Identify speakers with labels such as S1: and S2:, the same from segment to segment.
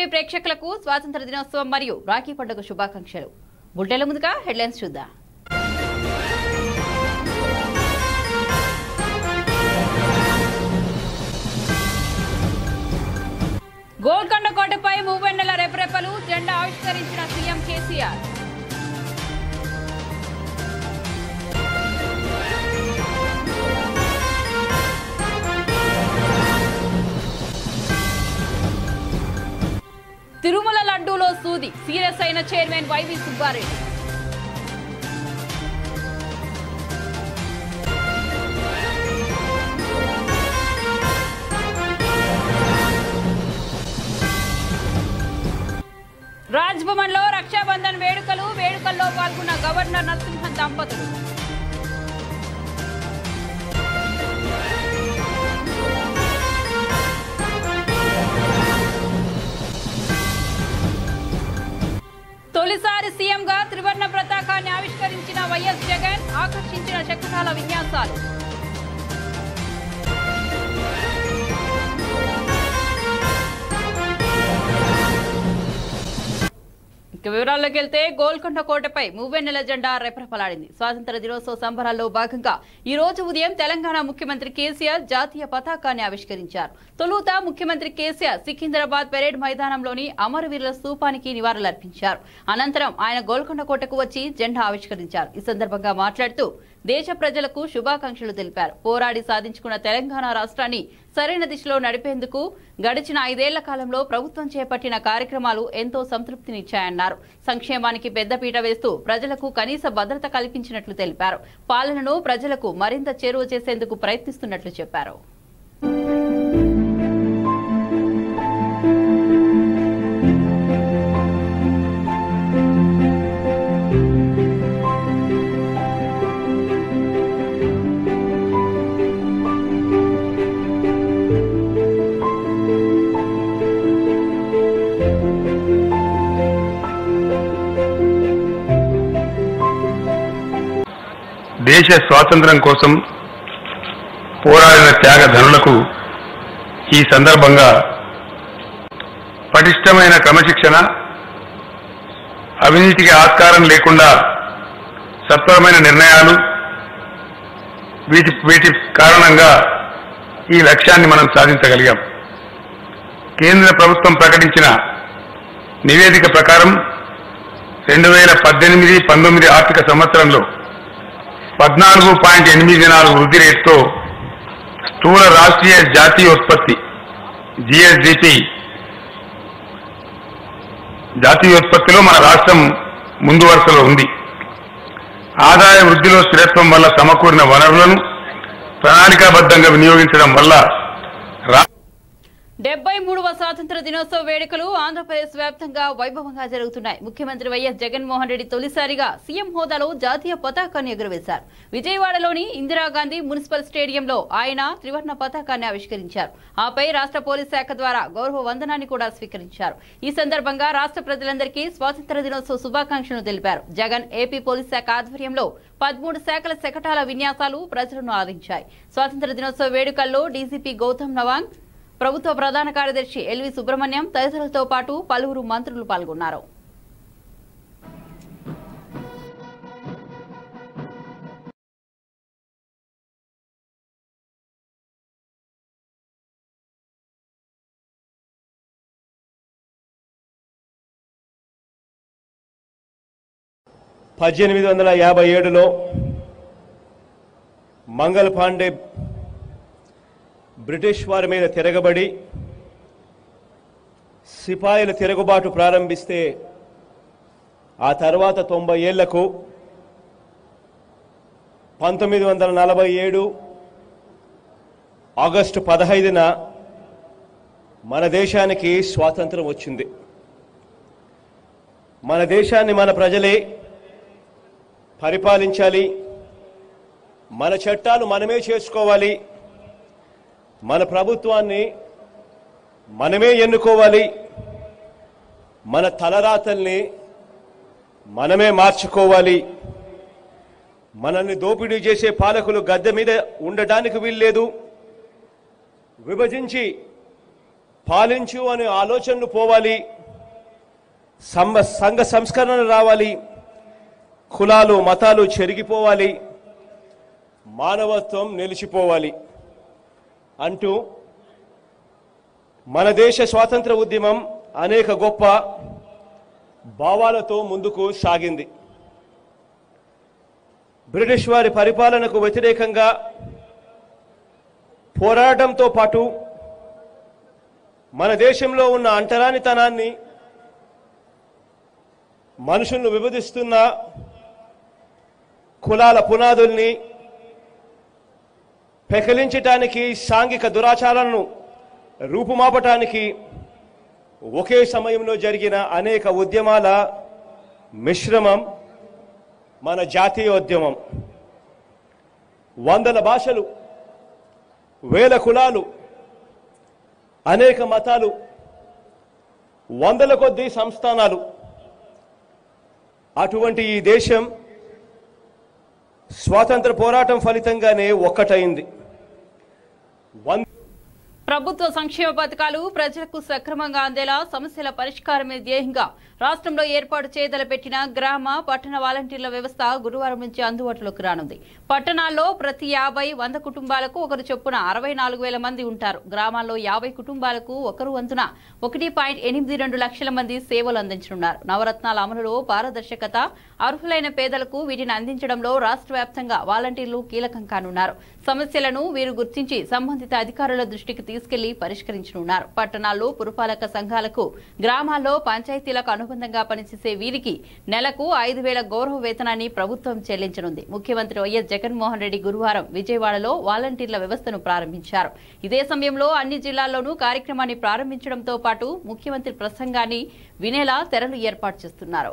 S1: ప్రేక్షకులకు స్వాతంత్ర దినోత్సవం మరియు రాఖీ పండుగ శుభాకాంక్షలు బుల్లెల ముందుగా హెడ్లైన్స్ చూద్దాం గోల్కొండ కోటపై మూవెన్నెల రెపరెపలు జెండా ఆవిష్కరించిన సీఎం కేసీఆర్ తిరుమల లడ్డూలో సూది సీరియస్ అయిన చైర్మన్ వైవి సుబ్బారెడ్డి రాజ్భవన్ లో రక్షాబంధన్ వేడుకలు వేడుకల్లో పాల్గొన్న గవర్నర్ నరసింహన్ దంపతులు తొలిసారి సీఎంగా త్రివర్ణ పతాకాన్ని ఆవిష్కరించిన వైఎస్ జగన్ ఆకర్షించిన చక్రాల విన్యాసాలు ఇక వివరాల్లోకి వెళ్తే గోల్కొండ కోటపై మూవెన్నెల జెండా రెపరెపలాడింది స్వాతంత్ర దినోత్సవ సంబరాల్లో భాగంగా ఈ రోజు ఉదయం తెలంగాణ ముఖ్యమంత్రి కేసీఆర్ జాతీయ పతాకాన్ని ఆవిష్కరించారు తొలుత ముఖ్యమంత్రి కేసీఆర్ సికింద్రాబాద్ పెరేడ్ మైదానంలోని అమరవీరుల స్తూపానికి నివాళులర్పించారు అనంతరం ఆయన గోల్కొండ కోటకు వచ్చి జెండా ఆవిష్కరించారు ఈ సందర్భంగా మాట్లాడుతూ దేశ ప్రజలకు శుభాకాంక్షలు తెలిపారు పోరాడి సాధించుకున్న తెలంగాణ రాష్ట్రాన్ని సరైన దిశలో నడిపేందుకు గడిచిన ఐదేళ్ల కాలంలో ప్రభుత్వం చేపట్టిన కార్యక్రమాలు ఎంతో సంతృప్తినిచ్చాయన్నారు సంక్షేమానికి పెద్దపీట వేస్తూ ప్రజలకు కనీస భద్రత కల్పించినట్లు తెలిపారు పాలనను ప్రజలకు మరింత చేరువ చేసేందుకు ప్రయత్నిస్తున్నట్లు చెప్పారు
S2: దేశ స్వాతంత్ర్యం కోసం పోరాడిన త్యాగ ధనులకు ఈ సందర్భంగా పటిష్టమైన క్రమశిక్షణ అవినీతికి ఆస్కారం లేకుండా సత్వరమైన నిర్ణయాలు వీటి వీటి కారణంగా ఈ లక్ష్యాన్ని మనం సాధించగలిగాం కేంద్ర ప్రభుత్వం ప్రకటించిన నివేదిక ప్రకారం రెండు వేల పద్దెనిమిది పంతొమ్మిది ఆర్థిక సంవత్సరంలో పద్నాలుగు పాయింట్ ఎనిమిది నాలుగు వృద్ధి రేటుతో స్థూల రాష్ట్రీయ జాతీయోత్పత్తి జిఎస్డిపి జాతీయోత్పత్తిలో మన రాష్ట్రం ముందు వరుసలో ఉంది ఆదాయ వృద్ధిలో స్థిరత్వం వల్ల సమకూరిన వనరులను ప్రణాళికాబద్ధంగా వినియోగించడం వల్ల రా
S1: డెబ్బై మూడవ స్వాతంత్ర దినోత్సవ వేడుకలు ఆంధ్రప్రదేశ్ వ్యాప్తంగా వైభవంగా జరుగుతున్నాయి ముఖ్యమంత్రి వైఎస్ జగన్మోహన్ రెడ్డి తొలిసారిగా సీఎం హోదాలో జాతీయ పతాకాన్ని ఎగురవేశారు విజయవాడలోని ఇందిరాగాంధీ మున్సిపల్ స్టేడియంలో ఆయన త్రివర్ణ పతాకాన్ని ఆవిష్కరించారు ఆపై రాష్ట్ర పోలీస్ శాఖ ద్వారా గౌరవ వందనాన్ని కూడా స్వీకరించారు ఈ సందర్భంగా రాష్ట్ర ప్రజలందరికీ స్వాతంత్ర దినోత్సవ శుభాకాంక్షలు తెలిపారు జగన్ ఏపీ పోలీస్ శాఖ ఆధ్వర్యంలో పదమూడు శాఖల శకటాల విన్యాసాలు ప్రజలను ఆదరించాయి స్వాతంత్ర దినోత్సవ వేడుకల్లో డీజీపీ గౌతమ్ నవాంగ్ ప్రభుత్వ ప్రధాన కార్యదర్శి ఎల్వి సుబ్రహ్మణ్యం తదితరులతో పాటు పలువురు మంత్రులు పాల్గొన్నారు
S3: పద్దెనిమిది వందల యాభై ఏడులో మంగల్ పాండే బ్రిటిష్ వారి మీద తిరగబడి సిపాయిల తిరుగుబాటు ప్రారంభిస్తే ఆ తర్వాత తొంభై ఏళ్లకు పంతొమ్మిది వందల నలభై ఏడు ఆగస్టు పదహైదున మన దేశానికి స్వాతంత్రం వచ్చింది మన దేశాన్ని మన ప్రజలే పరిపాలించాలి మన చట్టాలు మనమే చేసుకోవాలి మన ప్రభుత్వాన్ని మనమే ఎన్నుకోవాలి మన తలరాతల్ని మనమే మార్చుకోవాలి మనల్ని దోపిడీ చేసే పాలకులు గద్దె మీద ఉండటానికి వీల్లేదు విభజించి పాలించు అనే ఆలోచనలు పోవాలి సంఘ సంఘ సంస్కరణ రావాలి కులాలు మతాలు చెరిగిపోవాలి మానవత్వం నిలిచిపోవాలి అంటూ మన దేశ స్వాతంత్ర ఉద్యమం అనేక గొప్ప భావాలతో ముందుకు సాగింది బ్రిటిష్ వారి పరిపాలనకు వ్యతిరేకంగా పోరాటంతో పాటు మన దేశంలో ఉన్న అంటరానితనాన్ని మనుషులను విభజిస్తున్న కులాల పునాదుల్ని పెకలించటానికి సాంఘిక దురాచారాలను రూపుమాపటానికి ఒకే సమయంలో జరిగిన అనేక ఉద్యమాల మిశ్రమం మన జాతీయోద్యమం వందల భాషలు వేల కులాలు అనేక మతాలు వందల కొద్దీ సంస్థానాలు అటువంటి ఈ దేశం స్వాతంత్ర పోరాటం ఫలితంగానే ఒక్కటైంది వంద
S1: ప్రభుత్వ సంక్షేమ పథకాలు ప్రజలకు సక్రమంగా అందేలా సమస్యల పరిష్కారమే ధ్యేయంగా రాష్ట్రంలో ఏర్పాటు చేయదలపెట్టిన గ్రామ పట్టణ వాలంటీర్ల వ్యవస్థ గురువారం నుంచి అందుబాటులోకి రానుంది పట్టణాల్లో ప్రతి యాభై వంద కుటుంబాలకు ఒకరు చొప్పున అరవై నాలుగు వేల మంది ఉంటారు గ్రామాల్లో యాభై కుటుంబాలకు ఒకరు వంతున ఒకటి పాయింట్ ఎనిమిది రెండు లక్షల మంది సేవలు అందించనున్నారు నవరత్నాల అమలులో పారదర్శకత అర్హులైన పేదలకు వీటిని అందించడంలో రాష్ట్ర వ్యాప్తంగా వాలంటీర్లు కీలకం కానున్నారు సమస్యలను వీరు గుర్తించి సంబంధిత అధికారుల దృష్టికి తీసుకెళ్లి పరిష్కరించనున్నారు పట్టణాల్లో పురపాలక సంఘాలకు గ్రామాల్లో పంచాయతీలకు అనుబంధంగా పనిచేసే వీరికి నెలకు ఐదు వేల గౌరవ వేతనాన్ని ప్రభుత్వం చెల్లించనుంది ముఖ్యమంత్రి వైఎస్ జగన్మోహన్ రెడ్డి గురువారం విజయవాడలో వాలంటీర్ల వ్యవస్థను ప్రారంభించారు ఇదే సమయంలో అన్ని జిల్లాల్లోనూ కార్యక్రమాన్ని ప్రారంభించడంతో పాటు ముఖ్యమంత్రి ప్రసంగాన్ని వినేలా తెరలు ఏర్పాటు చేస్తున్నారు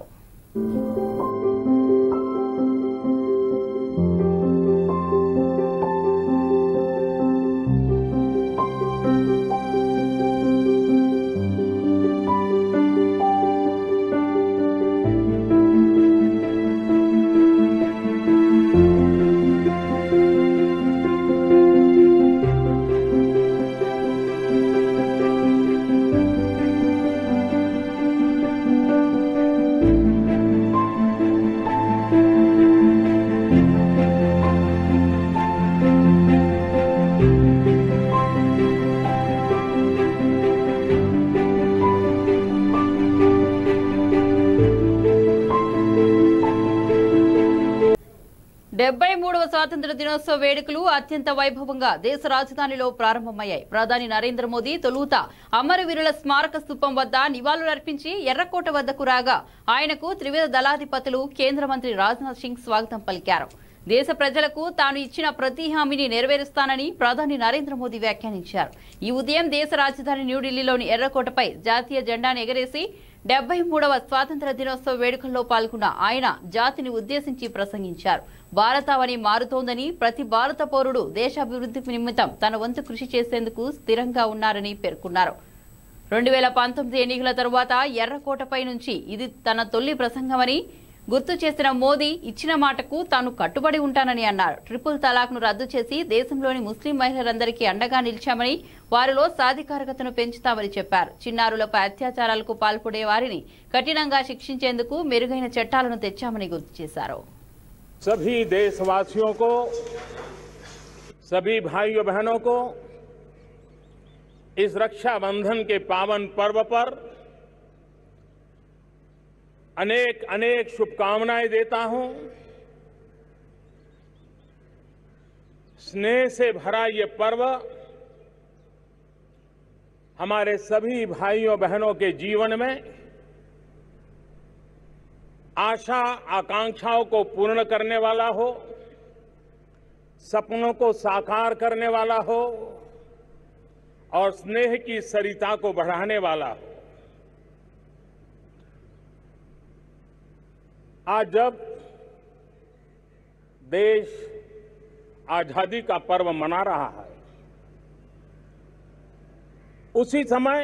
S1: డెబ్బై మూడవ స్వాతంత్ర దినోత్సవ వేడుకలు అత్యంత వైభవంగా దేశ రాజధానిలో ప్రారంభమయ్యాయి ప్రధాని నరేంద్ర మోదీ తొలుత అమరవీరుల స్మారక స్థూపం వద్ద నివాళులర్పించి ఎర్రకోట వద్దకు రాగా ఆయనకు త్రివిధ దళాధిపతులు కేంద్ర మంత్రి రాజ్నాథ్ సింగ్ స్వాగతం పలికారు దేశ ప్రజలకు తాను ఇచ్చిన ప్రతి హామీని నెరవేరుస్తానని ప్రధాని నరేంద్ర మోదీ వ్యాఖ్యానించారు ఈ ఉదయం దేశ రాజధాని న్యూఢిల్లీలోని ఎర్రకోటపై జాతీయ జెండాను ఎగరేసి డెబ్బై మూడవ స్వాతంత్ర దినోత్సవ వేడుకల్లో పాల్గొన్న ఆయన జాతిని ఉద్దేశించి ప్రసంగించారు భారతావని మారుతోందని ప్రతి భారత పౌరుడు దేశాభివృద్ధి నిమిత్తం తన వంతు కృషి చేసేందుకు స్థిరంగా ఉన్నారని పేర్కొన్నారు రెండు వేల పంతొమ్మిది ఎన్నికల తరువాత ఎర్రకోటపై నుంచి ఇది తన తొలి ప్రసంగమని గుర్తు చేసిన మోదీ ఇచ్చిన మాటకు తాను కట్టుబడి ఉంటానని అన్నారు ట్రిపుల్ తలాక్ను రద్దు చేసి దేశంలోని ముస్లిం మహిళలందరికీ అండగా నిలిచామని వారిలో సాధికారకతను పెంచుతామని చెప్పారు చిన్నారులపై అత్యాచారాలకు పాల్పడే వారిని కఠినంగా శిక్షించేందుకు మెరుగైన చట్టాలను తెచ్చామని గుర్తు చేశారు
S4: सभी देशवासियों को सभी भाइयों बहनों को इस रक्षाबंधन के पावन पर्व पर अनेक अनेक शुभकामनाएं देता हूं स्नेह से भरा ये पर्व हमारे सभी भाइयों बहनों के जीवन में आशा आकांक्षाओं को पूर्ण करने वाला हो सपनों को साकार करने वाला हो और स्नेह की सरिता को बढ़ाने वाला हो आज जब देश आजादी का पर्व मना रहा है उसी समय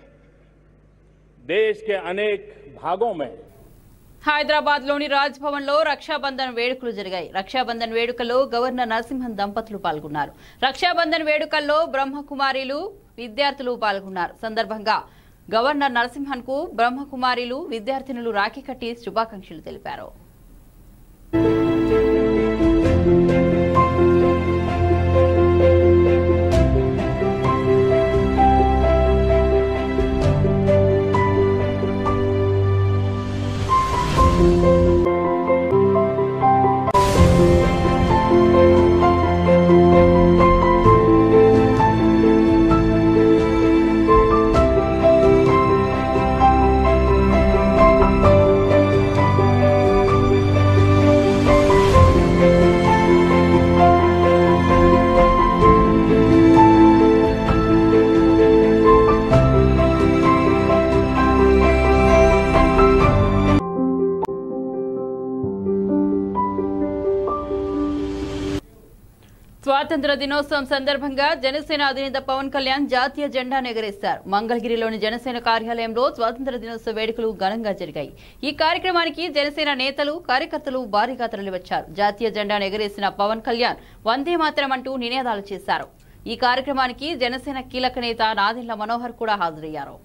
S4: देश के अनेक भागों में
S1: హైదరాబాద్ లోని రాజ్ భవన్ లో రక్షాబంధన్ వేడుకలు జరిగాయి రక్షాబంధన్ వేడుకల్లో గవర్నర్ నరసింహన్ దంపతులు పాల్గొన్నారు రక్షాబంధన్ వేడుకల్లో బ్రహ్మకుమారిలు విద్యార్థులు పాల్గొన్నారు సందర్భంగా గవర్నర్ నరసింహన్ కు బ్రహ్మకుమారిలు విద్యార్థినులు రాఖీ కట్టి శుభాకాంక్షలు తెలిపారు స్వాతంత్ర దినోత్సవం సందర్భంగా జనసేన అధినేత పవన్ కళ్యాణ్ జాతీయ జెండాను ఎగరేశారు మంగళగిరిలోని జనసేన కార్యాలయంలో స్వాతంత్ర దినోత్సవ వేడుకలు ఘనంగా జరిగాయి ఈ కార్యక్రమానికి జనసేన నేతలు కార్యకర్తలు భారీగా తరలివచ్చారు జాతీయ జెండాను ఎగరేసిన పవన్ కళ్యాణ్ వందే మాతరం అంటూ నినాదాలు చేశారు ఈ కార్యక్రమానికి జనసేన కీలక నేత నాదెండ్ల మనోహర్ కూడా హాజరయ్యారు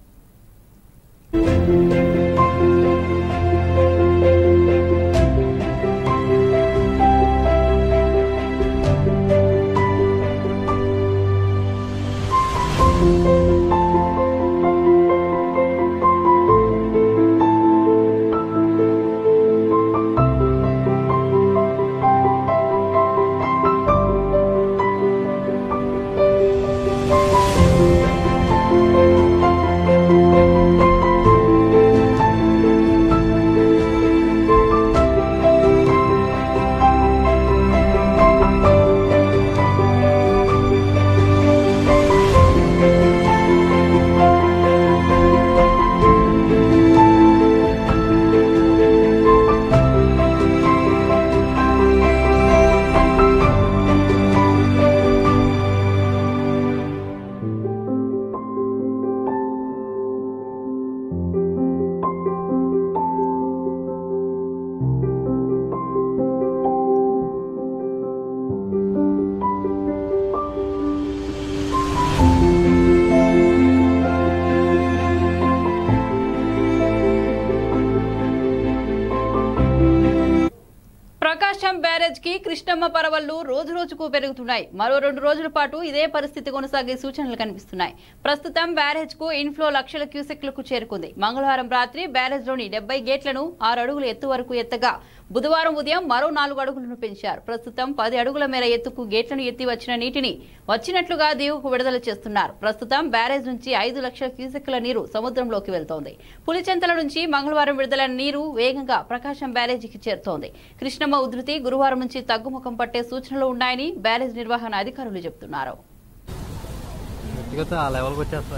S1: ప్రకాశం బ్యారేజ్ కి కృష్ణమ్మ పరవళ్లు రోజు రోజుకు పెరుగుతున్నాయి మరో రెండు రోజుల పాటు ఇదే పరిస్థితి కొనసాగే సూచనలు కనిపిస్తున్నాయి ప్రస్తుతం బ్యారేజ్ కు ఇన్ఫ్లో లక్షల క్యూసెక్లకు చేరుకుంది మంగళవారం రాత్రి బ్యారేజ్ లోని డెబ్బై గేట్లను ఆరు అడుగుల ఎత్తు వరకు ఎత్తగా బుధవారం ఉదయం మరో నాలుగు అడుగులను పెంచారు ప్రస్తుతం పది అడుగుల మేర ఎత్తుకు గేట్లను ఎత్తి వచ్చిన నీటిని వచ్చినట్లుగా దిగువకు విడుదల చేస్తున్నారు ప్రస్తుతం బ్యారేజ్ నుంచి ఐదు లక్షల క్యూసెక్ల నీరు సముద్రంలోకి వెళ్తోంది పులిచెంతల నుంచి మంగళవారం విడుదలైన నీరు వేగంగా ప్రకాశం బ్యారేజీకి చేరుతోంది కృష్ణమ్మ ఉధృతి గురువారం నుంచి తగ్గుముఖం పట్టే సూచనలు ఉన్నాయని బ్యారేజ్ నిర్వహణ అధికారులు చెబుతున్నారు
S5: వ్యక్తిగత ఆ లెవెల్కి వచ్చేస్తా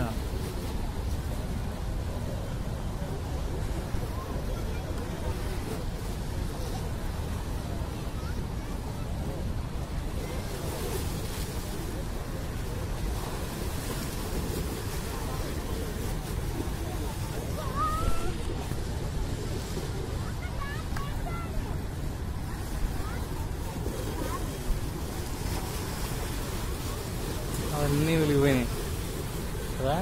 S5: అవన్నీ వెలిగిపోయినాయి కదా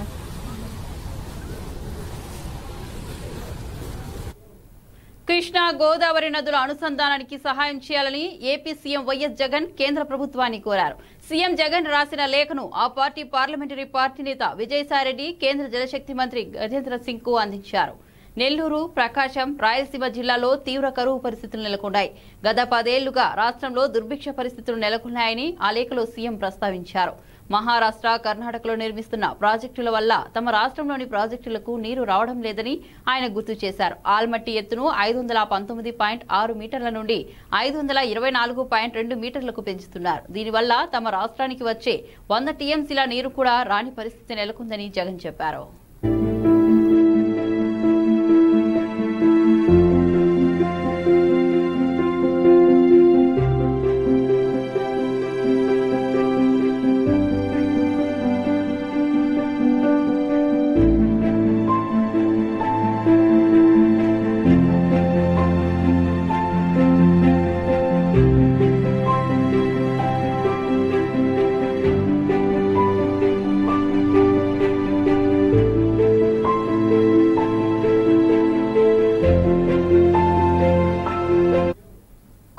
S1: కృష్ణా గోదావరి నదుల అనుసంధానానికి సహాయం చేయాలని ఏపీ సీఎం వైఎస్ జగన్ కేంద్ర ప్రభుత్వాన్ని కోరారు సీఎం జగన్ రాసిన లేఖను ఆ పార్టీ పార్లమెంటరీ పార్టీ నేత విజయసాయిరెడ్డి కేంద్ర జలశక్తి మంత్రి గజేంద్ర సింగ్ కు అందించారు నెల్లూరు ప్రకాశం రాయలసీమ జిల్లాలో తీవ్ర కరువు పరిస్థితులు నెలకొన్నాయి గత పదేళ్లుగా రాష్ట్రంలో దుర్భిక్ష పరిస్థితులు నెలకొన్నాయని ఆ లేఖలో సీఎం ప్రస్తావించారు మహారాష్ట్ర కర్ణాటకలో నిర్మిస్తున్న ప్రాజెక్టుల వల్ల తమ రాష్ట్రంలోని ప్రాజెక్టులకు నీరు రావడం లేదని ఆయన గుర్తు చేశారు ఆల్మట్టి ఎత్తును ఐదు వందల పంతొమ్మిది పాయింట్ ఆరు మీటర్ల నుండి ఐదు వందల ఇరవై నాలుగు పాయింట్ రెండు మీటర్లకు పెంచుతున్నారు దీనివల్ల తమ రాష్ట్రానికి వచ్చే వంద టీఎంసీల నీరు కూడా రాని పరిస్థితి నెలకొందని జగన్ చెప్పారు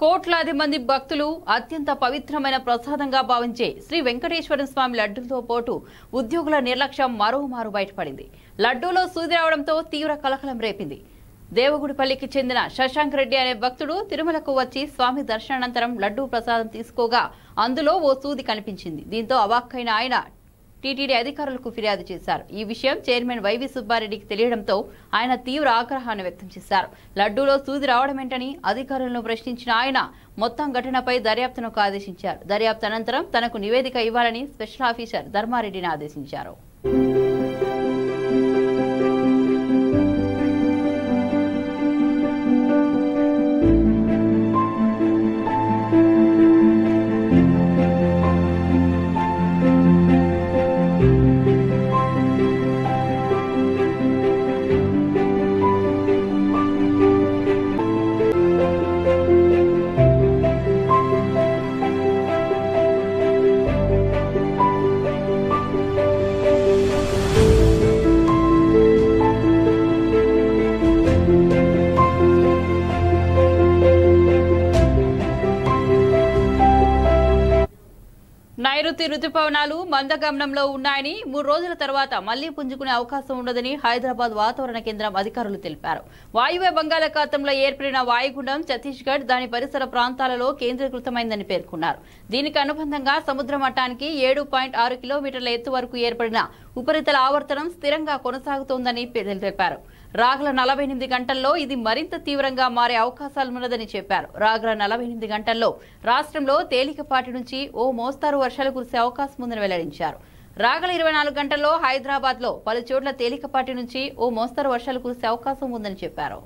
S1: కోట్లాది మంది భక్తులు అత్యంత పవిత్రమైన ప్రసాదంగా భావించే శ్రీ వెంకటేశ్వర స్వామి లడ్డూలతో పోటు ఉద్యోగుల నిర్లక్ష్యం మరోమారు బయటపడింది లడ్డూలో సూది రావడంతో తీవ్ర కలకలం రేపింది దేవగుడిపల్లికి చెందిన శశాంక్ రెడ్డి అనే భక్తుడు తిరుమలకు వచ్చి స్వామి దర్శనానంతరం లడ్డూ ప్రసాదం తీసుకోగా అందులో ఓ సూది కనిపించింది దీంతో అవాక్కైన ఆయన టీటీడీ అధికారులకు ఫిర్యాదు చేశారు ఈ విషయం చైర్మన్ వైవి సుబ్బారెడ్డికి తెలియడంతో ఆయన తీవ్ర ఆగ్రహాన్ని వ్యక్తం చేశారు లడ్డూలో సూది రావడమేంటని అధికారులను ప్రశ్నించిన ఆయన మొత్తం ఘటనపై దర్యాప్తునకు ఆదేశించారు దర్యాప్తు అనంతరం తనకు నివేదిక ఇవ్వాలని స్పెషల్ ఆఫీసర్ ధర్మారెడ్డిని ఆదేశించారు నైరుతి రుతుపవనాలు మందగమనంలో ఉన్నాయని మూడు రోజుల తర్వాత మళ్లీ పుంజుకునే అవకాశం ఉండదని హైదరాబాద్ వాతావరణ కేంద్రం అధికారులు తెలిపారు వాయువ్య బంగాళాఖాతంలో ఏర్పడిన వాయుగుండం ఛత్తీస్గఢ్ దాని పరిసర ప్రాంతాలలో కేంద్రీకృతమైందని పేర్కొన్నారు దీనికి అనుబంధంగా సముద్ర మట్టానికి ఏడు పాయింట్ ఆరు కిలోమీటర్ల ఎత్తు వరకు ఏర్పడిన ఉపరితల ఆవర్తనం స్థిరంగా కొనసాగుతోందని తెలిపారు రాగల నలభై ఎనిమిది గంటల్లో ఇది మరింత తీవ్రంగా మారే అవకాశాలున్నదని చెప్పారు రాగల నలభై ఎనిమిది గంటల్లో రాష్ట్రంలో తేలికపాటి నుంచి ఓ మోస్తారు వర్షాలు కురిసే అవకాశం ఉందని వెల్లడించారు రాగల ఇరవై నాలుగు గంటల్లో హైదరాబాద్ లో పలు చోట్ల తేలికపాటి నుంచి ఓ మోస్తరు వర్షాలు కురిసే అవకాశం ఉందని చెప్పారు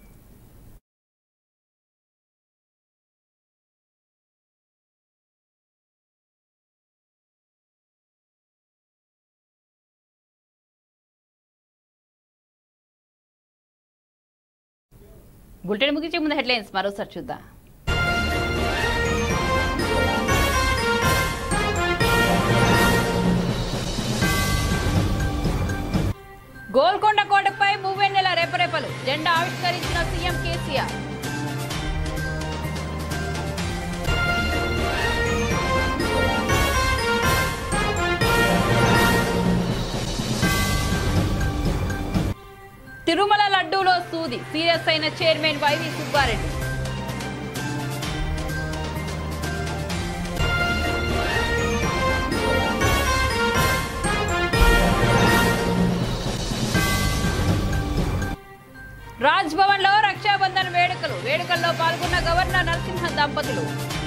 S1: బులెటిన్ ముగించే ముందు హెడ్లైన్స్ మరోసారి చూద్దాం గోల్కొండ కోటపై మూవెన్నెల రెపరెపలు జెండా ఆవిష్కరించిన సీఎం కేసీఆర్ తిరుమల లడ్డూలో సూది సీరియస్ అయిన చైర్మన్ వైవి సుబ్బారెడ్డి రాజ్ భవన్ లో రక్షాబంధన్ వేడుకలు వేడుకల్లో పాల్గొన్న గవర్నర్ నరసింహ దంపతులు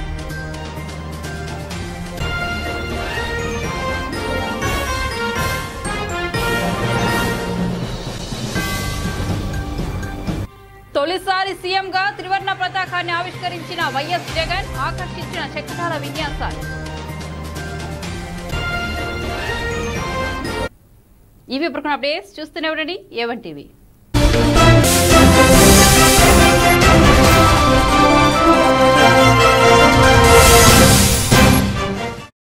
S1: తొలిసారి సీఎంగా త్రివర్ణ పతాకాన్ని ఆవిష్కరించిన వైఎస్ జగన్ ఆకర్షించిన చక్రాల విన్యాసాలు ఇవి ఇప్పుడు అప్డేట్స్ చూస్తూనే ఉండండి ఏవన్ టీవీ